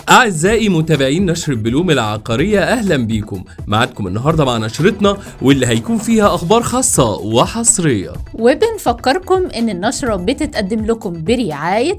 أعزائي متابعين نشر البلوم العقارية أهلا بيكم معادكم النهاردة مع نشرتنا واللي هيكون فيها أخبار خاصة وحصرية وبنفكركم إن النشرة بتتقدم لكم برعاية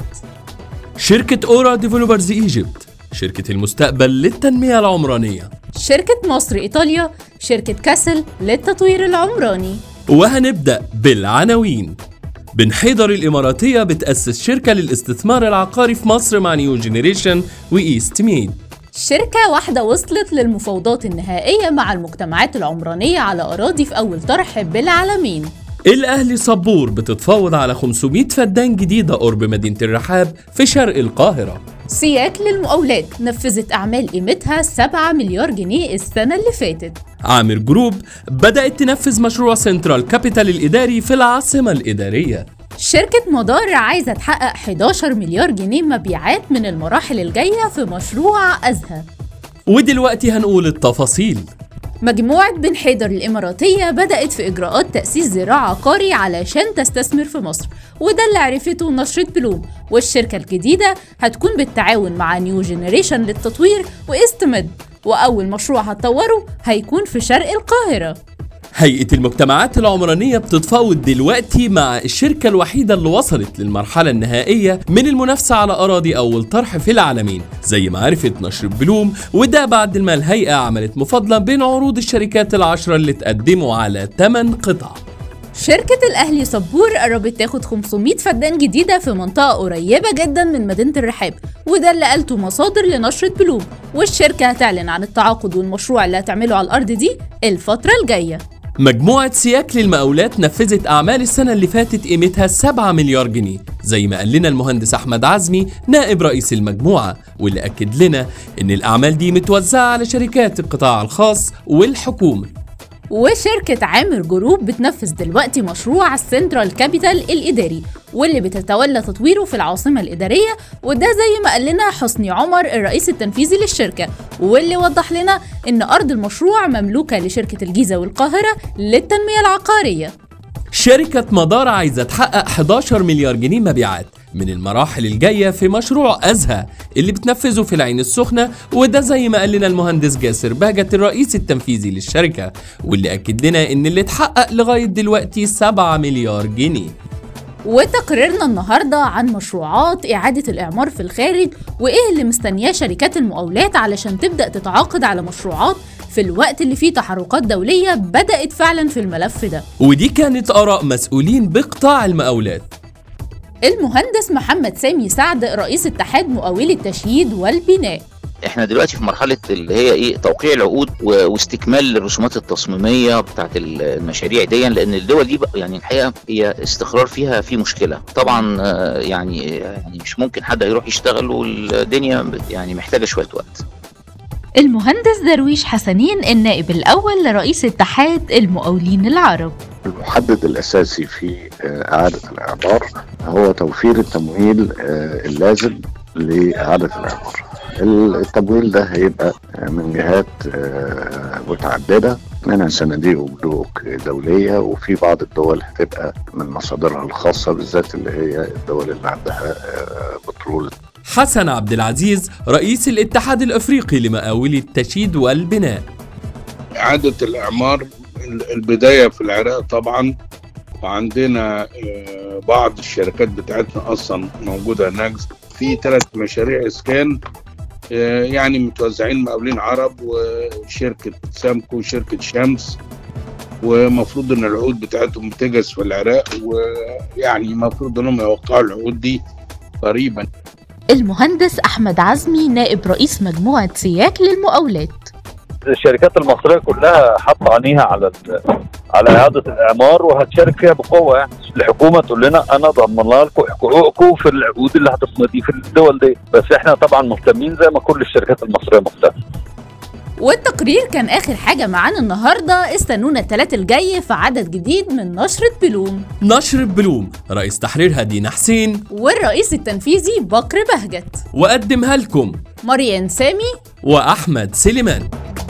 شركة أورا ديفلوبرز إيجيبت شركة المستقبل للتنمية العمرانية شركة مصر إيطاليا شركة كاسل للتطوير العمراني وهنبدأ بالعناوين بن حيدر الإماراتية بتأسس شركة للاستثمار العقاري في مصر مع نيو جينيريشن وإيست ميد شركة واحدة وصلت للمفاوضات النهائية مع المجتمعات العمرانية على أراضي في أول طرح بالعالمين الأهلي صبور بتتفاوض على 500 فدان جديدة قرب مدينة الرحاب في شرق القاهرة سياك للمقاولات نفذت أعمال قيمتها 7 مليار جنيه السنة اللي فاتت عامر جروب بدأت تنفذ مشروع سنترال كابيتال الإداري في العاصمة الإدارية شركة مدار عايزة تحقق 11 مليار جنيه مبيعات من المراحل الجاية في مشروع أزهى ودلوقتي هنقول التفاصيل مجموعة بن حيدر الإماراتية بدأت في إجراءات تأسيس زراعة عقاري علشان تستثمر في مصر وده اللي عرفته نشرة بلوم والشركة الجديدة هتكون بالتعاون مع نيو جينيريشن للتطوير وإستمد وأول مشروع هتطوره هيكون في شرق القاهرة هيئة المجتمعات العمرانية بتتفاوض دلوقتي مع الشركة الوحيدة اللي وصلت للمرحلة النهائية من المنافسة على أراضي أول طرح في العالمين زي ما عرفت نشر بلوم وده بعد ما الهيئة عملت مفاضلة بين عروض الشركات العشرة اللي تقدموا على 8 قطع شركة الأهلي صبور قربت تاخد 500 فدان جديدة في منطقة قريبة جدا من مدينة الرحاب وده اللي قالته مصادر لنشرة بلوم والشركة هتعلن عن التعاقد والمشروع اللي هتعمله على الأرض دي الفترة الجاية مجموعة سياك للمقاولات نفذت أعمال السنة اللي فاتت قيمتها 7 مليار جنيه زي ما قال لنا المهندس أحمد عزمي نائب رئيس المجموعة واللي أكد لنا إن الأعمال دي متوزعة على شركات القطاع الخاص والحكومة وشركة عامر جروب بتنفذ دلوقتي مشروع السنترال كابيتال الإداري واللي بتتولى تطويره في العاصمة الإدارية وده زي ما قال لنا حسني عمر الرئيس التنفيذي للشركة واللي وضح لنا إن أرض المشروع مملوكة لشركة الجيزة والقاهرة للتنمية العقارية شركة مدار عايزة تحقق 11 مليار جنيه مبيعات من المراحل الجاية في مشروع أزهى اللي بتنفذه في العين السخنة وده زي ما قال لنا المهندس جاسر بهجت الرئيس التنفيذي للشركة واللي أكد لنا إن اللي اتحقق لغاية دلوقتي 7 مليار جنيه وتقريرنا النهاردة عن مشروعات إعادة الإعمار في الخارج وإيه اللي مستنياه شركات المقاولات علشان تبدأ تتعاقد على مشروعات في الوقت اللي فيه تحركات دولية بدأت فعلا في الملف ده ودي كانت آراء مسؤولين بقطاع المقاولات المهندس محمد سامي سعد رئيس اتحاد مقاولي التشييد والبناء احنا دلوقتي في مرحله اللي هي ايه توقيع العقود و- واستكمال الرسومات التصميميه بتاعت المشاريع دي لان الدول دي بقى- يعني الحقيقه هي استقرار فيها في مشكله طبعا آه، يعني يعني مش ممكن حد هيروح يشتغل والدنيا بت- يعني محتاجه شويه وقت المهندس درويش حسنين النائب الأول لرئيس اتحاد المقاولين العرب المحدد الأساسي في آه، إعادة الإعمار هو توفير التمويل آه، اللازم لإعادة الإعمار التمويل ده هيبقى آه، من جهات آه، متعددة منها صناديق وبنوك دولية وفي بعض الدول هتبقى من مصادرها الخاصة بالذات اللي هي الدول اللي عندها آه، بترول حسن عبد العزيز رئيس الاتحاد الافريقي لمقاولي التشييد والبناء إعادة الإعمار البداية في العراق طبعا وعندنا آه، بعض الشركات بتاعتنا أصلا موجودة هناك في ثلاث مشاريع إسكان آه، يعني متوزعين مقاولين عرب وشركة سامكو وشركة شمس ومفروض إن العقود بتاعتهم بتجهز في العراق ويعني المفروض إنهم يوقعوا العقود دي قريبا المهندس أحمد عزمي نائب رئيس مجموعة سياك للمقاولات الشركات المصريه كلها حاطه عينيها على ال- على اعاده الاعمار وهتشارك فيها بقوه يعني الحكومه تقول لنا انا ضمن لكم حقوقكم في العقود اللي هتصمدي في الدول دي بس احنا طبعا مهتمين زي ما كل الشركات المصريه مهتمه والتقرير كان آخر حاجة معانا النهاردة استنونا التلات الجاي في عدد جديد من نشرة بلوم نشر بلوم رئيس تحريرها دينا حسين والرئيس التنفيذي بكر بهجت وقدمها لكم مريان سامي وأحمد سليمان